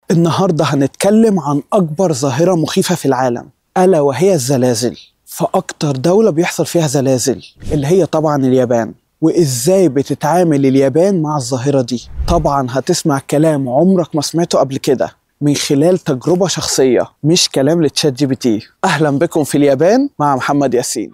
النهارده هنتكلم عن أكبر ظاهرة مخيفة في العالم ألا وهي الزلازل فأكتر دولة بيحصل فيها زلازل اللي هي طبعا اليابان وإزاي بتتعامل اليابان مع الظاهرة دي طبعا هتسمع كلام عمرك ما سمعته قبل كده من خلال تجربة شخصية مش كلام لتشات جي بي تي أهلا بكم في اليابان مع محمد ياسين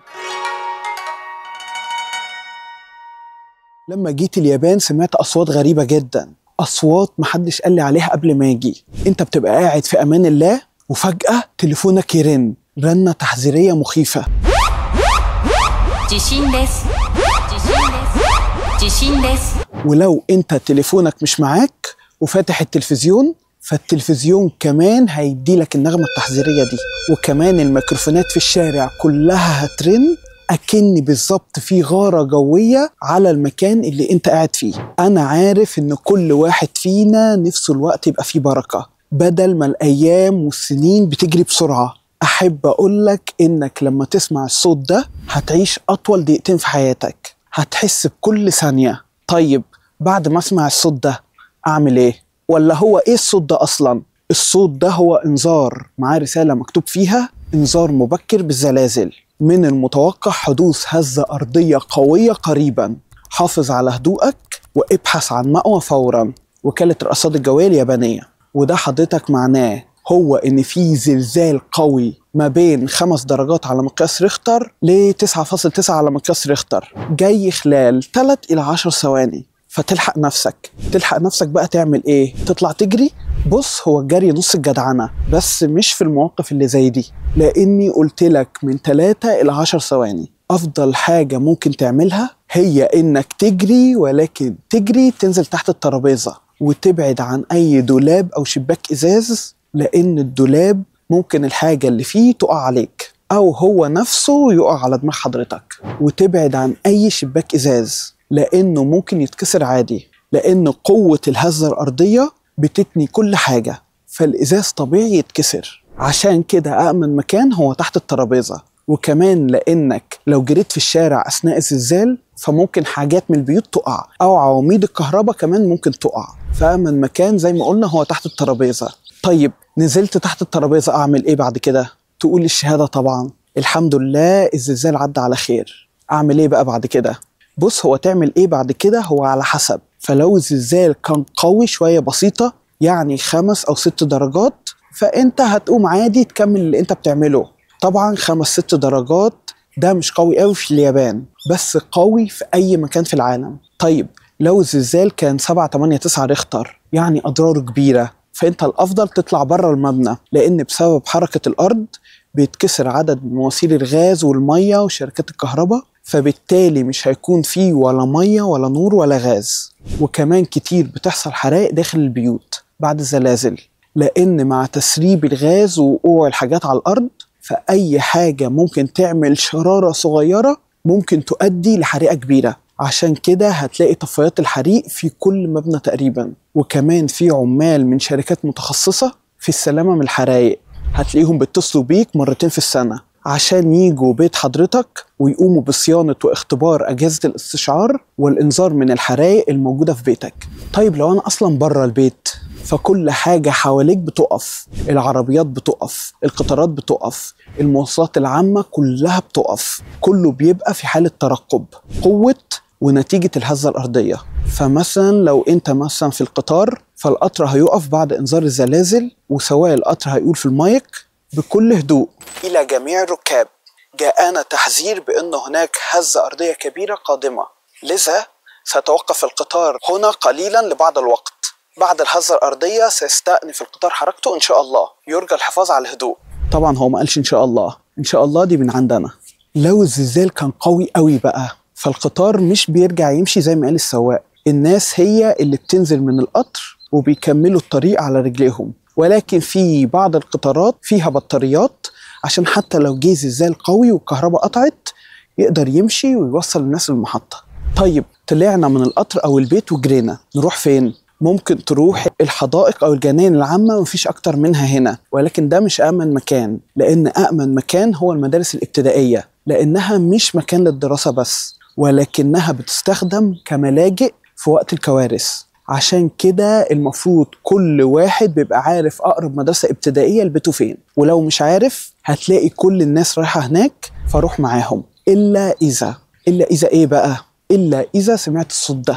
لما جيت اليابان سمعت أصوات غريبة جدا أصوات محدش قال لي عليها قبل ما أجي أنت بتبقى قاعد في أمان الله وفجأة تليفونك يرن رنة تحذيرية مخيفة 地震です地震です地震です ولو انت تليفونك مش معاك وفاتح التلفزيون فالتلفزيون كمان هيدي لك النغمة التحذيرية دي وكمان الميكروفونات في الشارع كلها هترن أكني بالظبط في غارة جوية على المكان اللي انت قاعد فيه أنا عارف إن كل واحد فينا نفسه الوقت يبقى فيه بركة بدل ما الأيام والسنين بتجري بسرعة أحب أقولك إنك لما تسمع الصوت ده هتعيش أطول دقيقتين في حياتك هتحس بكل ثانية طيب بعد ما أسمع الصوت ده أعمل إيه؟ ولا هو إيه الصوت ده أصلا؟ الصوت ده هو إنذار معاه رسالة مكتوب فيها إنذار مبكر بالزلازل من المتوقع حدوث هزة أرضية قوية قريبا حافظ على هدوءك وابحث عن مأوى فورا وكالة الأرصاد الجوية اليابانية وده حضرتك معناه هو ان في زلزال قوي ما بين خمس درجات على مقياس ريختر ل 9.9 على مقياس ريختر جاي خلال 3 الى 10 ثواني فتلحق نفسك تلحق نفسك بقى تعمل ايه تطلع تجري بص هو الجري نص الجدعنة بس مش في المواقف اللي زي دي لاني قلت لك من 3 الى 10 ثواني افضل حاجة ممكن تعملها هي انك تجري ولكن تجري تنزل تحت الترابيزة وتبعد عن اي دولاب او شباك ازاز لان الدولاب ممكن الحاجه اللي فيه تقع عليك او هو نفسه يقع على دماغ حضرتك وتبعد عن اي شباك ازاز لانه ممكن يتكسر عادي لان قوه الهزه الارضيه بتتني كل حاجه فالازاز طبيعي يتكسر عشان كده امن مكان هو تحت الترابيزه وكمان لانك لو جريت في الشارع اثناء الزلزال فممكن حاجات من البيوت تقع او عواميد الكهرباء كمان ممكن تقع فامن مكان زي ما قلنا هو تحت الترابيزه طيب نزلت تحت الترابيزه اعمل ايه بعد كده تقول الشهاده طبعا الحمد لله الزلزال عدى على خير اعمل ايه بقى بعد كده بص هو تعمل ايه بعد كده هو على حسب فلو الزلزال كان قوي شويه بسيطه يعني خمس او ست درجات فانت هتقوم عادي تكمل اللي انت بتعمله طبعا خمس ست درجات ده مش قوي قوي في اليابان بس قوي في اي مكان في العالم طيب لو الزلزال كان 7 8 9 ريختر يعني اضراره كبيره فانت الافضل تطلع بره المبنى لان بسبب حركه الارض بيتكسر عدد من مواسير الغاز والميه وشركات الكهرباء فبالتالي مش هيكون فيه ولا ميه ولا نور ولا غاز وكمان كتير بتحصل حرائق داخل البيوت بعد الزلازل لان مع تسريب الغاز ووقوع الحاجات على الارض فاي حاجه ممكن تعمل شراره صغيره ممكن تؤدي لحريقه كبيره عشان كده هتلاقي طفايات الحريق في كل مبنى تقريبا وكمان في عمال من شركات متخصصة في السلامة من الحرايق هتلاقيهم بيتصلوا بيك مرتين في السنة عشان يجوا بيت حضرتك ويقوموا بصيانة واختبار أجهزة الاستشعار والإنذار من الحرايق الموجودة في بيتك طيب لو أنا أصلا بره البيت فكل حاجة حواليك بتقف العربيات بتقف القطارات بتقف المواصلات العامة كلها بتقف كله بيبقى في حالة ترقب قوة ونتيجة الهزة الأرضية فمثلا لو أنت مثلا في القطار فالقطر هيقف بعد إنذار الزلازل وسواق القطر هيقول في المايك بكل هدوء إلى جميع الركاب جاءنا تحذير بأن هناك هزة أرضية كبيرة قادمة لذا سيتوقف القطار هنا قليلا لبعض الوقت بعد الهزة الأرضية سيستأنف القطار حركته إن شاء الله يرجى الحفاظ على الهدوء طبعا هو ما قالش إن شاء الله إن شاء الله دي من عندنا لو الزلزال كان قوي قوي بقى فالقطار مش بيرجع يمشي زي ما قال السواق الناس هي اللي بتنزل من القطر وبيكملوا الطريق على رجليهم ولكن في بعض القطارات فيها بطاريات عشان حتى لو جه زلزال قوي والكهرباء قطعت يقدر يمشي ويوصل الناس للمحطة طيب طلعنا من القطر أو البيت وجرينا نروح فين؟ ممكن تروح الحدائق أو الجناين العامة مفيش أكتر منها هنا ولكن ده مش أأمن مكان لأن أأمن مكان هو المدارس الابتدائية لأنها مش مكان للدراسة بس ولكنها بتستخدم كملاجئ في وقت الكوارث عشان كده المفروض كل واحد بيبقى عارف أقرب مدرسة ابتدائية لبيته فين ولو مش عارف هتلاقي كل الناس رايحة هناك فروح معاهم إلا إذا إلا إذا إيه بقى؟ إلا إذا سمعت الصوت ده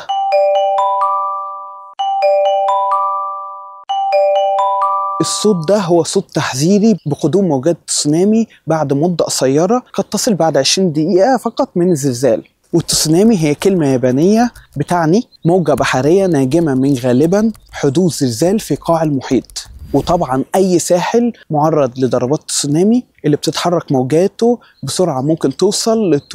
الصوت ده هو صوت تحذيري بقدوم موجات تسونامي بعد مدة قصيرة قد تصل بعد 20 دقيقة فقط من الزلزال والتسونامي هي كلمة يابانية بتعني موجة بحرية ناجمة من غالبا حدوث زلزال في قاع المحيط وطبعا أي ساحل معرض لضربات تسونامي اللي بتتحرك موجاته بسرعة ممكن توصل ل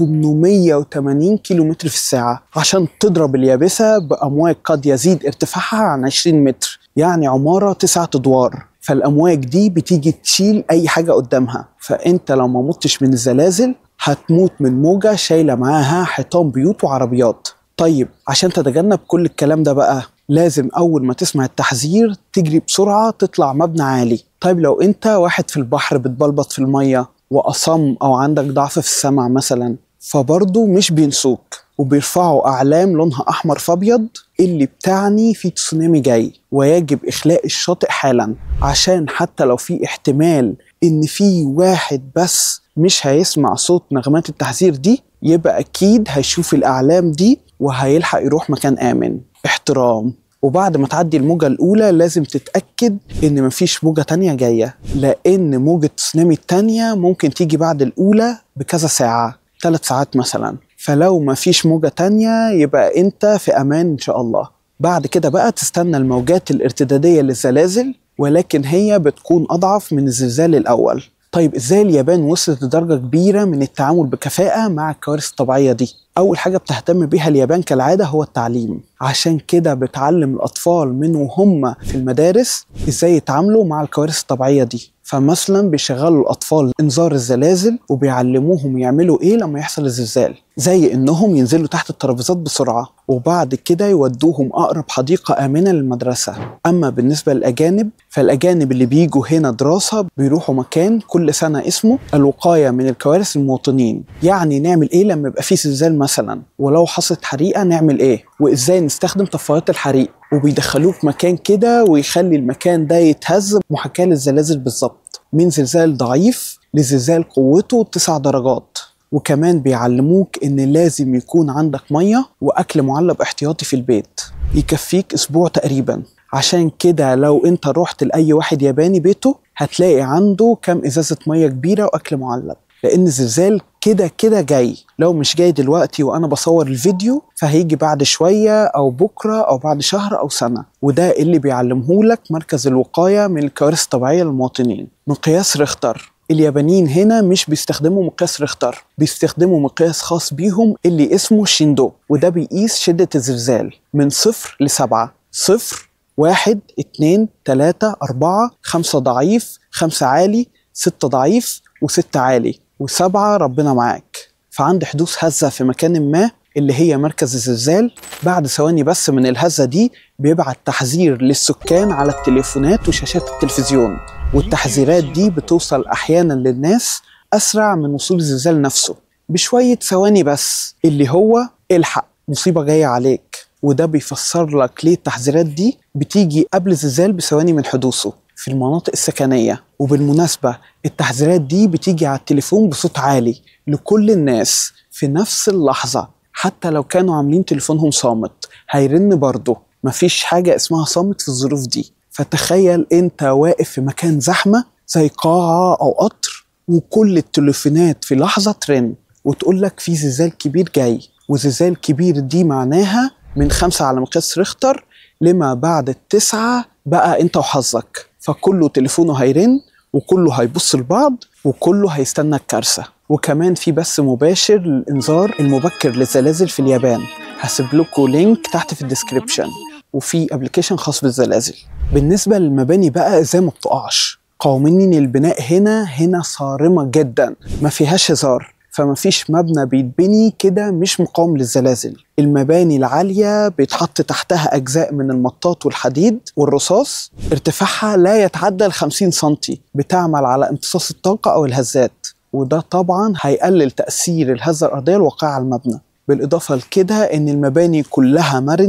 880 كيلومتر في الساعة عشان تضرب اليابسة بأمواج قد يزيد ارتفاعها عن 20 متر يعني عمارة تسعة أدوار فالأمواج دي بتيجي تشيل أي حاجة قدامها فأنت لو ما متش من الزلازل هتموت من موجة شايلة معاها حيطان بيوت وعربيات طيب عشان تتجنب كل الكلام ده بقى لازم أول ما تسمع التحذير تجري بسرعة تطلع مبنى عالي طيب لو أنت واحد في البحر بتبلبط في المية وأصم أو عندك ضعف في السمع مثلا فبرضه مش بينسوك وبيرفعوا أعلام لونها أحمر فأبيض اللي بتعني في تسونامي جاي ويجب إخلاء الشاطئ حالا عشان حتى لو في احتمال إن في واحد بس مش هيسمع صوت نغمات التحذير دي يبقى أكيد هيشوف الأعلام دي وهيلحق يروح مكان آمن احترام وبعد ما تعدي الموجة الأولى لازم تتأكد إن مفيش موجة تانية جاية لأن موجة تسونامي التانية ممكن تيجي بعد الأولى بكذا ساعة ثلاث ساعات مثلا فلو مفيش موجة تانية يبقى أنت في أمان إن شاء الله بعد كده بقى تستنى الموجات الارتدادية للزلازل ولكن هي بتكون أضعف من الزلزال الأول طيب ازاي اليابان وصلت لدرجة كبيرة من التعامل بكفاءة مع الكوارث الطبيعية دي؟ أول حاجة بتهتم بيها اليابان كالعادة هو التعليم عشان كده بتعلم الأطفال من وهم في المدارس ازاي يتعاملوا مع الكوارث الطبيعية دي فمثلا بيشغلوا الأطفال إنذار الزلازل وبيعلموهم يعملوا إيه لما يحصل الزلزال زي إنهم ينزلوا تحت الترابيزات بسرعة وبعد كده يودوهم أقرب حديقة آمنة للمدرسة أما بالنسبة للأجانب فالأجانب اللي بيجوا هنا دراسة بيروحوا مكان كل سنة اسمه الوقاية من الكوارث المواطنين يعني نعمل إيه لما يبقى في زلزال مثلا ولو حصلت حريقة نعمل إيه وإزاي نستخدم طفايات الحريق وبيدخلوك مكان كده ويخلي المكان ده يتهز محاكاة للزلازل بالظبط من زلزال ضعيف لزلزال قوته 9 درجات وكمان بيعلموك ان لازم يكون عندك ميه واكل معلب احتياطي في البيت يكفيك اسبوع تقريبا عشان كده لو انت رحت لاي واحد ياباني بيته هتلاقي عنده كام ازازه ميه كبيره واكل معلب لان الزلزال كده كده جاي لو مش جاي دلوقتي وانا بصور الفيديو فهيجي بعد شويه او بكره او بعد شهر او سنه وده اللي بيعلمهولك مركز الوقايه من الكوارث الطبيعيه للمواطنين مقياس ريختر اليابانيين هنا مش بيستخدموا مقياس ريختر بيستخدموا مقياس خاص بيهم اللي اسمه شيندو وده بيقيس شدة الزلزال من صفر لسبعة صفر واحد اتنين تلاتة أربعة خمسة ضعيف خمسة عالي ستة ضعيف وستة عالي وسبعة ربنا معاك فعند حدوث هزة في مكان ما اللي هي مركز الزلزال بعد ثواني بس من الهزة دي بيبعت تحذير للسكان على التليفونات وشاشات التلفزيون والتحذيرات دي بتوصل أحيانا للناس أسرع من وصول الزلزال نفسه بشوية ثواني بس اللي هو الحق مصيبة جاية عليك وده بيفسر لك ليه التحذيرات دي بتيجي قبل الزلزال بثواني من حدوثه في المناطق السكنية وبالمناسبة التحذيرات دي بتيجي على التليفون بصوت عالي لكل الناس في نفس اللحظة حتى لو كانوا عاملين تليفونهم صامت هيرن برضه مفيش حاجة اسمها صامت في الظروف دي فتخيل انت واقف في مكان زحمة زي قاعة أو قطر وكل التليفونات في لحظة ترن وتقول لك في زلزال كبير جاي وزلزال كبير دي معناها من خمسة على مقياس ريختر لما بعد التسعة بقى انت وحظك فكله تليفونه هيرن وكله هيبص لبعض وكله هيستنى الكارثة وكمان في بث مباشر للإنذار المبكر للزلازل في اليابان هسيب لكم لينك تحت في الديسكريبشن وفي ابلكيشن خاص بالزلازل بالنسبة للمباني بقى ازاي ما بتقعش قوانين البناء هنا هنا صارمة جدا ما فيهاش هزار فما فيش مبنى بيتبني كده مش مقاوم للزلازل المباني العالية بيتحط تحتها أجزاء من المطاط والحديد والرصاص ارتفاعها لا يتعدى ال 50 سنتي بتعمل على امتصاص الطاقة أو الهزات وده طبعا هيقلل تأثير الهزة الأرضية الواقعة على المبنى بالإضافة لكده إن المباني كلها مرنة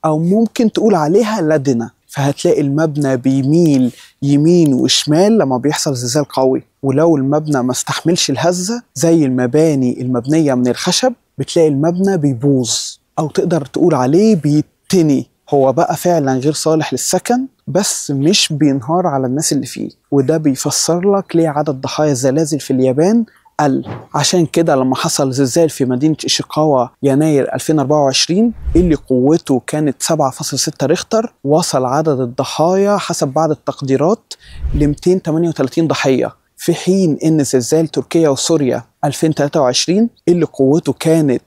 أو ممكن تقول عليها لدنة فهتلاقي المبنى بيميل يمين وشمال لما بيحصل زلزال قوي ولو المبنى ما استحملش الهزة زي المباني المبنية من الخشب بتلاقي المبنى بيبوظ أو تقدر تقول عليه بيتني هو بقى فعلا غير صالح للسكن بس مش بينهار على الناس اللي فيه وده بيفسر لك ليه عدد ضحايا الزلازل في اليابان قل عشان كده لما حصل زلزال في مدينة إيشيكاوا يناير 2024 اللي قوته كانت 7.6 ريختر وصل عدد الضحايا حسب بعض التقديرات ل 238 ضحية في حين إن زلزال تركيا وسوريا 2023 اللي قوته كانت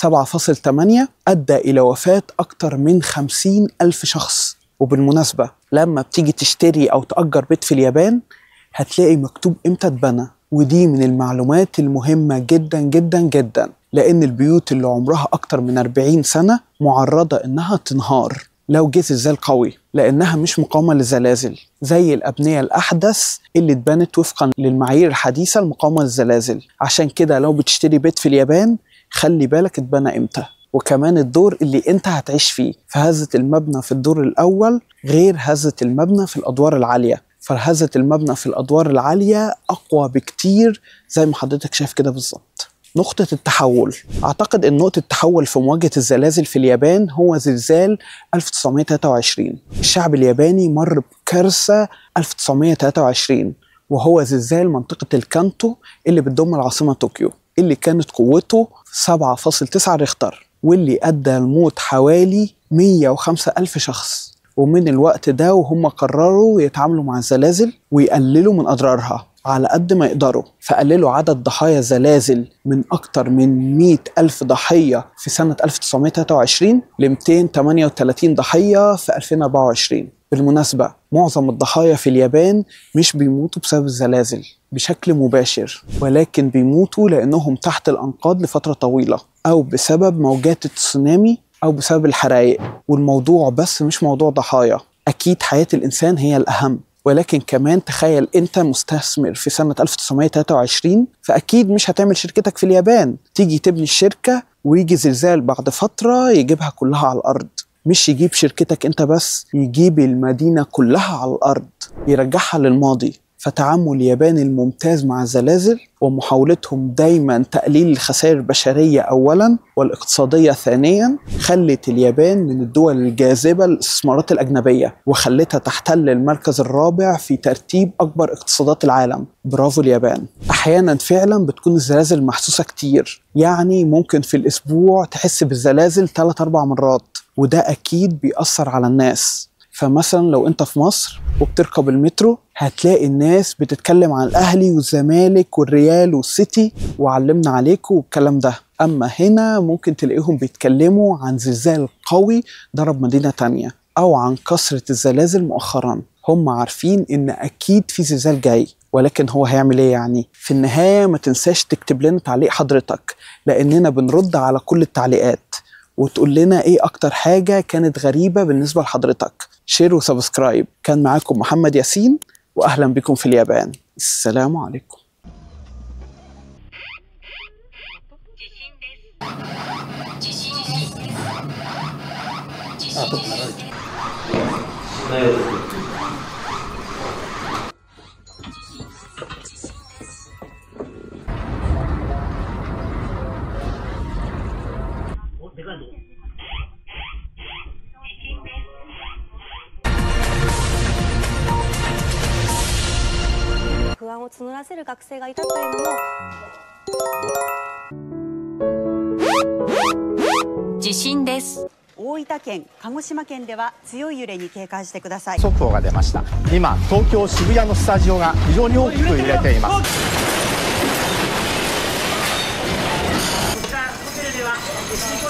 7.8 أدى إلى وفاة أكتر من 50 ألف شخص وبالمناسبة لما بتيجي تشتري أو تأجر بيت في اليابان هتلاقي مكتوب إمتى اتبنى ودي من المعلومات المهمة جدا جدا جدا لأن البيوت اللي عمرها أكتر من 40 سنة معرضة إنها تنهار لو جه زلزال قوي لأنها مش مقاومة للزلازل زي الأبنية الأحدث اللي اتبنت وفقا للمعايير الحديثة المقاومة للزلازل عشان كده لو بتشتري بيت في اليابان خلي بالك اتبنى إمتى وكمان الدور اللي انت هتعيش فيه فهزة المبنى في الدور الأول غير هزة المبنى في الأدوار العالية فهزة المبنى في الأدوار العالية أقوى بكتير زي ما حضرتك شايف كده بالظبط نقطة التحول أعتقد أن نقطة التحول في مواجهة الزلازل في اليابان هو زلزال 1923 الشعب الياباني مر بكارثة 1923 وهو زلزال منطقة الكانتو اللي بتضم العاصمة طوكيو اللي كانت قوته 7.9 ريختر واللي أدى لموت حوالي 105 ألف شخص ومن الوقت ده وهم قرروا يتعاملوا مع الزلازل ويقللوا من أضرارها على قد ما يقدروا فقللوا عدد ضحايا الزلازل من أكتر من 100 ألف ضحية في سنة 1923 ل 238 ضحية في 2024 بالمناسبة معظم الضحايا في اليابان مش بيموتوا بسبب الزلازل بشكل مباشر ولكن بيموتوا لأنهم تحت الأنقاض لفترة طويلة أو بسبب موجات التسونامي أو بسبب الحرائق والموضوع بس مش موضوع ضحايا أكيد حياة الإنسان هي الأهم ولكن كمان تخيل انت مستثمر في سنة 1923 فأكيد مش هتعمل شركتك في اليابان تيجي تبني الشركة ويجي زلزال بعد فترة يجيبها كلها على الأرض مش يجيب شركتك انت بس يجيب المدينة كلها على الأرض يرجعها للماضي فتعامل اليابان الممتاز مع الزلازل ومحاولتهم دايما تقليل الخسائر البشرية أولا والاقتصادية ثانيا خلت اليابان من الدول الجاذبة للاستثمارات الأجنبية وخلتها تحتل المركز الرابع في ترتيب أكبر اقتصادات العالم برافو اليابان أحيانا فعلا بتكون الزلازل محسوسة كتير يعني ممكن في الأسبوع تحس بالزلازل 3-4 مرات وده أكيد بيأثر على الناس فمثلا لو انت في مصر وبتركب المترو هتلاقي الناس بتتكلم عن الاهلي والزمالك والريال والسيتي وعلمنا عليكم والكلام ده اما هنا ممكن تلاقيهم بيتكلموا عن زلزال قوي ضرب مدينه تانية او عن كثره الزلازل مؤخرا هم عارفين ان اكيد في زلزال جاي ولكن هو هيعمل ايه يعني في النهايه ما تنساش تكتب لنا تعليق حضرتك لاننا بنرد على كل التعليقات وتقول لنا ايه اكتر حاجه كانت غريبه بالنسبه لحضرتك شير وسبسكرايب كان معاكم محمد ياسين واهلا بكم في اليابان السلام عليكم 「不安を募らせる学生がいたというのも地震です大分県鹿児島県では強い揺れに警戒してください速報が出ました今東京渋谷のスタジオが非常に大きく揺れていますこちらホテルでは地震